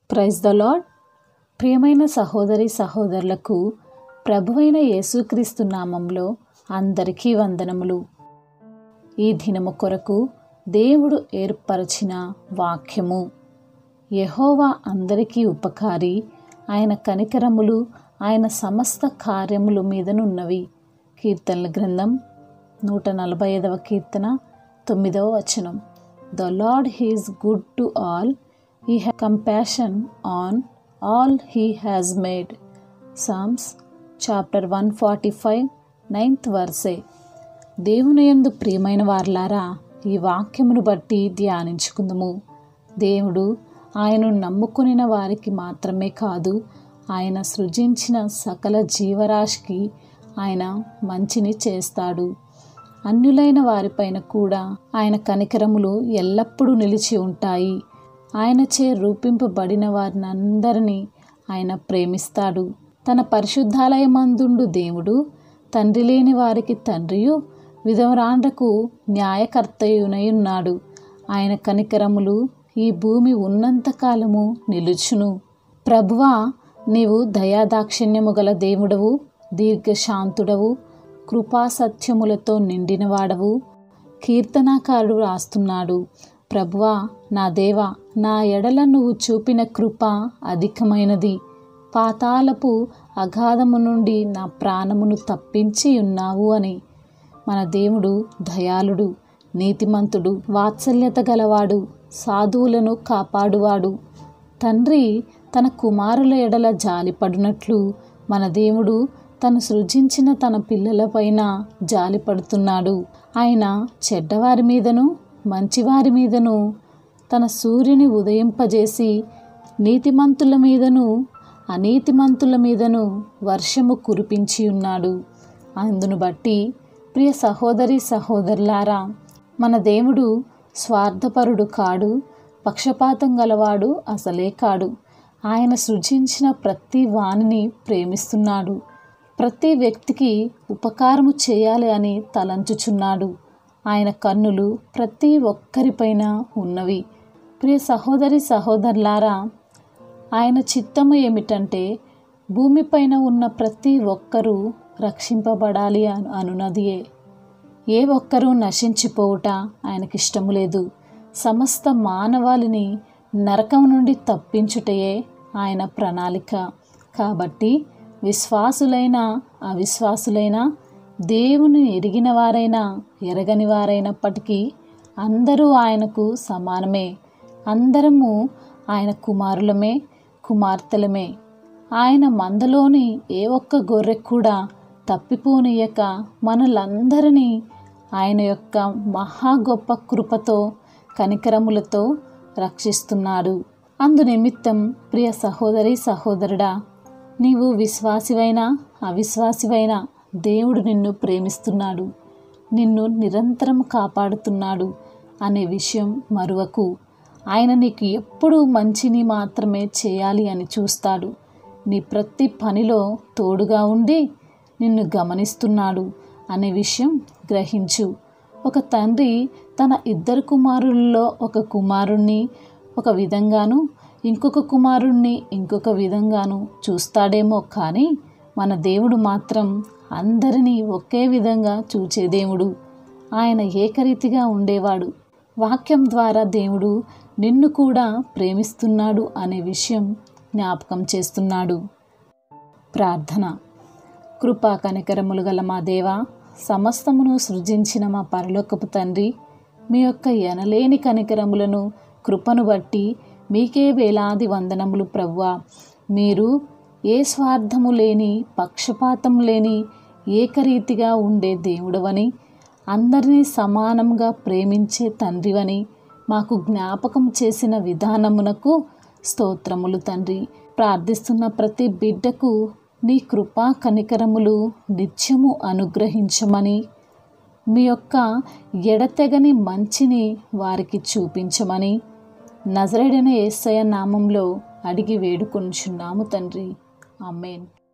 praise the lord ప్రియమైన సహోదరి సహోదరులకు ప్రభువైన యేసుక్రీస్తు నామంలో అందరికీ వందనములు ఈ దినము కొరకు దేవుడు ఏర్పరచిన వాక్యము యెహోవా అందరికీ ఉపకారి ఆయన కనికరములు ఆయన సమస్త కార్యముల మీదనున్నవి కీర్తనల గ్రంథం నూట నలభై ఐదవ కీర్తన తొమ్మిదవ వచనం the Lord he's good to all he has compassion on all he has made Psalms chapter one forty five ninth verse దేవుని యందు ప్రియమైన వారలారా ఈ వాక్యమును బట్టి ధ్యానించుకుందుము దేవుడు ఆయనను నమ్ముకునిన వారికి మాత్రమే కాదు ఆయన సృజించిన సకల జీవరాశికి ఆయన మంచిని చేస్తాడు అన్యులైన వారిపైన కూడా ఆయన కనికరములు ఎల్లప్పుడూ నిలిచి ఉంటాయి ఆయనచే రూపింపబడిన వారిని అందరినీ ఆయన ప్రేమిస్తాడు తన పరిశుద్ధాలయమందుండు దేవుడు తండ్రి లేని వారికి తండ్రియు విధవరాండ్రకు న్యాయకర్తయునై ఉన్నాడు ఆయన కనికరములు ఈ భూమి ఉన్నంతకాలము నిలుచును ప్రభువా నీవు దయాదాక్షిణ్యము గల దేవుడవు దీర్ఘశాంతుడవు కృపాసత్యములతో నిండినవాడవు కీర్తనాకారుడు రాస్తున్నాడు ప్రభువా నా దేవా నా ఎడల నువ్వు చూపిన కృప అధికమైనది పాతాలపు అగాధము నుండి నా ప్రాణమును తప్పించి ఉన్నావు అని మన దేవుడు దయాళుడు నీతిమంతుడు వాత్సల్యత గలవాడు సాధువులను కాపాడువాడు తండ్రి తన కుమారుల ఎడల జాలిపడినట్లు మన దేవుడు తను సృజించిన తన పిల్లలపైన జాలిపడుతున్నాడు ఆయన చెడ్డవారి మీదను మంచివారి మీదను తన సూర్యుని ఉదయింపజేసి నీతిమంతుల మీదను అనీతిమంతుల మీదను వర్షము కురిపించి ఉన్నాడు అందును బట్టి ప్రియ సహోదరి సహోదరులారా మన దేవుడు స్వార్థపరుడు కాడు పక్షపాతం గలవాడు అసలే కాడు ఆయన సృజించిన ప్రతి వాణిని ప్రేమిస్తున్నాడు ప్రతి వ్యక్తికి ఉపకారము చేయాలి అని తలంచుచున్నాడు ఆయన కన్నులు ప్రతి ఒక్కరిపైన ఉన్నవి ప్రియ సహోదరి సహోదరులారా ఆయన చిత్తము ఏమిటంటే భూమిపైన ఉన్న ప్రతి ఒక్కరూ రక్షింపబడాలి అను అనున్నదియే ఏ ఒక్కరూ నశించిపోవుట ఆయనకిష్టము లేదు సమస్త మానవాళిని నరకం నుండి తప్పించుటయే ఆయన ప్రణాళిక కాబట్టి విశ్వాసులైన అవిశ్వాసులైన దేవుని ఎరిగిన వారైనా ఎరగని వారైనప్పటికీ అందరూ ఆయనకు సమానమే అందరము ఆయన కుమారులమే కుమార్తెలమే ఆయన మందలోని ఏ ఒక్క గొర్రె కూడా తప్పిపోనీయక మనలందరినీ ఆయన యొక్క మహా గొప్ప కృపతో కనికరములతో రక్షిస్తున్నాడు అందు నిమిత్తం ప్రియ సహోదరి సహోదరుడా నీవు విశ్వాసివైనా అవిశ్వాసివైనా దేవుడు నిన్ను ప్రేమిస్తున్నాడు నిన్ను నిరంతరం కాపాడుతున్నాడు అనే విషయం మరువకు ఆయన నీకు ఎప్పుడూ మంచిని మాత్రమే చేయాలి అని చూస్తాడు నీ ప్రతి పనిలో తోడుగా ఉండి నిన్ను గమనిస్తున్నాడు అనే విషయం గ్రహించు ఒక తండ్రి తన ఇద్దరు కుమారుల్లో ఒక కుమారుణ్ణి ఒక విధంగాను ఇంకొక కుమారుణ్ణి ఇంకొక విధంగాను చూస్తాడేమో కానీ మన దేవుడు మాత్రం అందరినీ ఒకే విధంగా చూచే దేవుడు ఆయన ఏకరీతిగా ఉండేవాడు వాక్యం ద్వారా దేవుడు నిన్ను కూడా ప్రేమిస్తున్నాడు అనే విషయం జ్ఞాపకం చేస్తున్నాడు ప్రార్థన కృపా కనికరములు గల మా దేవ సమస్తమును సృజించిన మా పరలోకపు తండ్రి మీ యొక్క ఎనలేని కనికరములను కృపను బట్టి మీకే వేలాది వందనములు ప్రవ్వా మీరు ఏ స్వార్థము లేని పక్షపాతం లేని ఏకరీతిగా ఉండే దేవుడవని అందరినీ సమానంగా ప్రేమించే తండ్రివని మాకు జ్ఞాపకం చేసిన విధానమునకు స్తోత్రములు తండ్రి ప్రార్థిస్తున్న ప్రతి బిడ్డకు నీ కృపా కనికరములు నిత్యము అనుగ్రహించమని మీ యొక్క ఎడతెగని మంచిని వారికి చూపించమని నజరేడైన యేసయ్య నామంలో అడిగి వేడుకొనుచున్నాము తండ్రి ఆమెన్